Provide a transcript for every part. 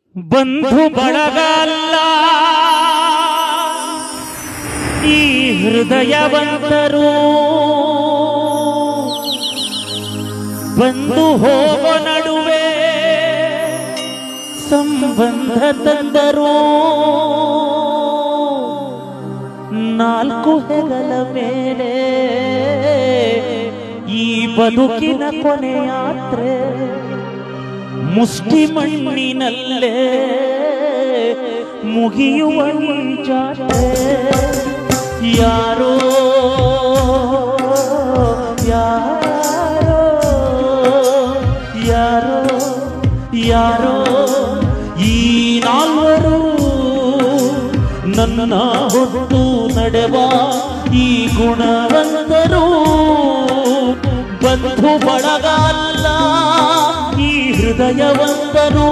ಬಂಧು ಬಳಗಲ್ಲ ಈ ಹೃದಯವಂತರು ಬಂದು ಹೋಗ ನಡುವೆ ಸಂಬಂಧ ತಂದರು ನಾಲ್ಕು ಹೆಗಲ ಮೇಲೆ ಈ ಬದುಕಿನ ಕೊನೆ ಯಾತ್ರೆ ಮುಷ್ಟಿ ಮಣ್ಣಿನಲ್ಲೇ ಮುಗಿಯುವ ಈ ಜಾತ್ರೆ ಯಾರೋ ಯಾರೋ ಯಾರೋ ಯಾರೋ ಈ ನಾಲ್ವರು ನನ್ನ ಹೊತ್ತು ನಡೆವ ಈ ಗುಣವಂತರು ಬಂಧು ಬಳಗಲ್ಲ ಈ ಹೃದಯವಂತರು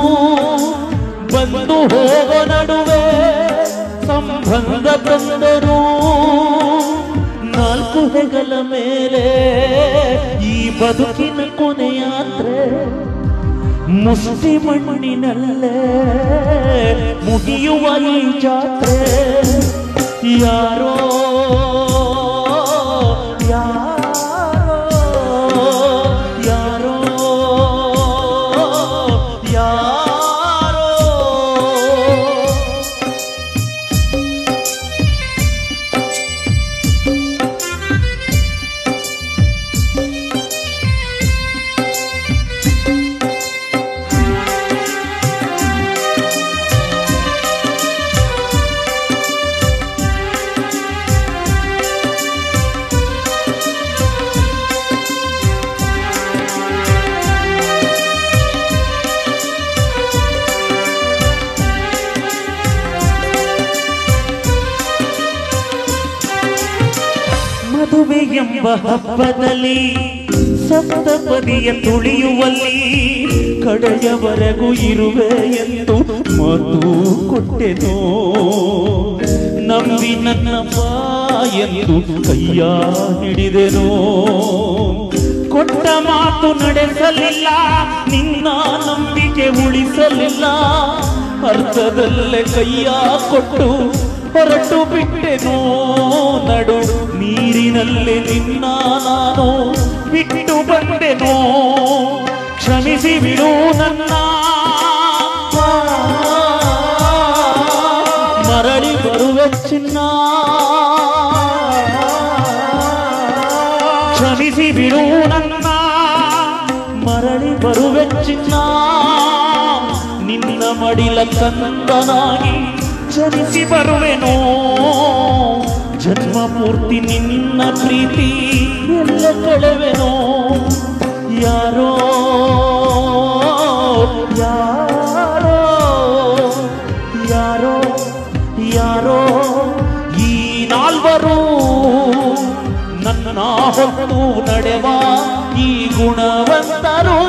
ಬಂದು ಹೋಗೋ ನಡುವೆ ಸಂಬಂಧ ತಂದರು ನಾಲ್ಕು ಹೆಗಲ ಮೇಲೆ ಈ ಬದುಕಿನ ಕೊನೆ ಯಾತ್ರೆ ಮುಸ್ತಿ ಮಣ್ಣಿನಲ್ಲೇ ಮುಗಿಯುವ ಈ ಜಾತ್ರೆ ಯಾರೋ ಯಾರೋ ಯಾರೋ ಯಾರೋ ಮದುವೆ ಎಂಬ ಹಬ್ಬದಲ್ಲಿ ಸಪ್ತಪದಿಯ ತುಳಿಯುವಲ್ಲಿ ಕಡೆಯವರೆಗೂ ಇರುವೆ ಎಂದು ಮಾತು ಕೊಟ್ಟೆನೋ ನಂಬಿ ನನ್ನ ಬಾ ಎಂದು ಕೈಯ ಹಿಡಿದೆನೋ ಕೊಟ್ಟ ಮಾತು ನಡೆಸಲಿಲ್ಲ ನಿನ್ನ ನಂಬಿಕೆ ಉಳಿಸಲಿಲ್ಲ ಅರ್ಥದಲ್ಲೇ ಕೈಯ ಕೊಟ್ಟು ಹೊರಟು ಬಿಟ್ಟೆನೋ ನಡು ನೀರಿನಲ್ಲಿ ನಿನ್ನ ನಾನು ಬಿಟ್ಟು ಬಂದೆನೋ ಕ್ಷಮಿಸಿ ಬಿಡು ನನ್ನ ಮರಳಿ ಬರುವೆ ಚಿನ್ನ ಕ್ಷಮಿಸಿ ಬಿಡು ನನ್ನ ಮರಳಿ ಬರುವೆ ಚಿನ್ನ ನಿನ್ನ ಮಡಿಲ ಕಂದನಾಗಿ ಜನಿಸಿ ಬರುವೆನೋ ಜನ್ಮ ಪೂರ್ತಿ ನಿನ್ನ ಪ್ರೀತಿ ಎಲ್ಲ ಕಳೆವೆನೋ ಯಾರೋ ಯಾರೋ ಯಾರೋ ಯಾರೋ ಈ ನಾಲ್ವರು ನನ್ನ ಹೊತ್ತು ನಡೆವ ಈ ಗುಣವಂತರು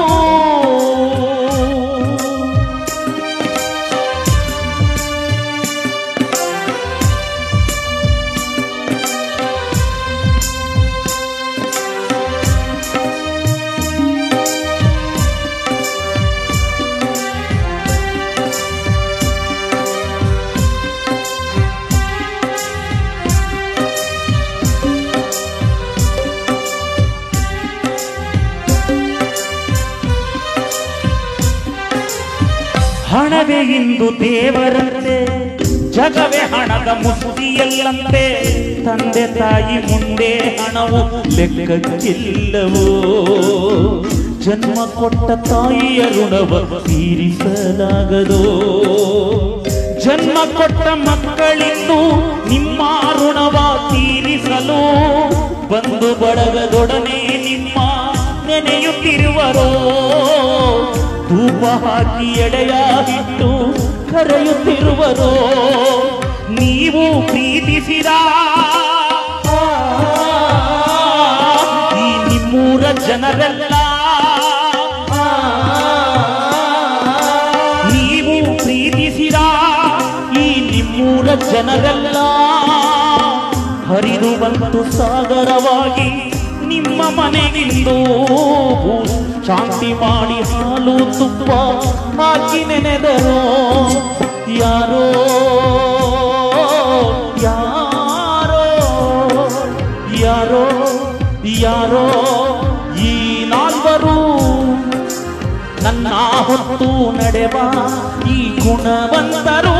ಹಣವೇ ಇಂದು ದೇವರಂತೆ ಜಗವೇ ಹಣದ ಮುಸ್ತಿಯಲ್ಲಂತೆ ತಂದೆ ತಾಯಿ ಮುಂದೆ ಹಣವು ಲೆಕ್ಕಕ್ಕಿಲ್ಲವೋ ಜನ್ಮ ಕೊಟ್ಟ ತಾಯಿಯ ಋಣವ ತೀರಿಸಲಾಗದೋ ಜನ್ಮ ಕೊಟ್ಟ ಮಕ್ಕಳಿಂದು ನಿಮ್ಮ ಋಣವ ತೀರಿಸಲು ಬಂದು ಬಳಗದೊಡನೆ ನಿಮ್ಮ ನೆನೆಯುತ್ತಿರುವರೋ ಧೂಪ ಹಾಕಿ ಎಡೆಯ ಇಟ್ಟು ಕರೆಯುತ್ತಿರುವರೋ ನೀವು ಪ್ರೀತಿಸಿದ ಈ ನಿಮ್ಮೂರ ಜನರೆಲ್ಲ ನೀವು ಪ್ರೀತಿಸಿದ ಈ ನಿಮ್ಮೂರ ಜನರೆಲ್ಲ ಹರಿದು ಬಂತು ಸಾಗರವಾಗಿ ನಿಮ್ಮ ಮನೆಗಿಂದು ಶಾಂತಿ ಮಾಡಿ ಹಾಲು ತುಪ್ಪ ಹಾಕಿ ನೆನೆದರು ಯಾರೋ ಯಾರೋ ಯಾರೋ ಯಾರೋ ಈ ನಾಲ್ವರು ನನ್ನ ಹೊತ್ತು ನಡೆವ ಈ ಗುಣವಂತರು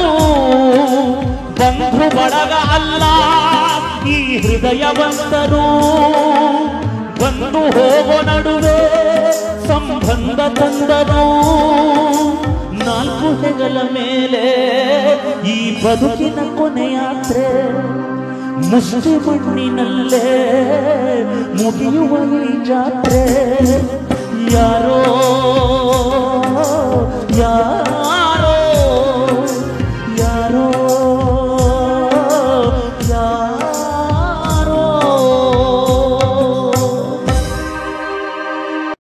ಬಂಧು ಬಳಗ ಅಲ್ಲ ಈ ಹೃದಯವಂತರು ಬಂದು ಹೋಗೋ ನಡುವೆ ಸಂಬಂಧ ತಂದರು ನಾಲ್ಕು ಹೆಗಲ ಮೇಲೆ ಈ ಬದುಕಿನ ಕೊನೆಯಾತ್ರೆ ಮುಷ್ಟಿ ಮಣ್ಣಿನಲ್ಲೇ ಮುಗಿಯುವ ಈ ಜಾತ್ರೆ ಯಾರೋ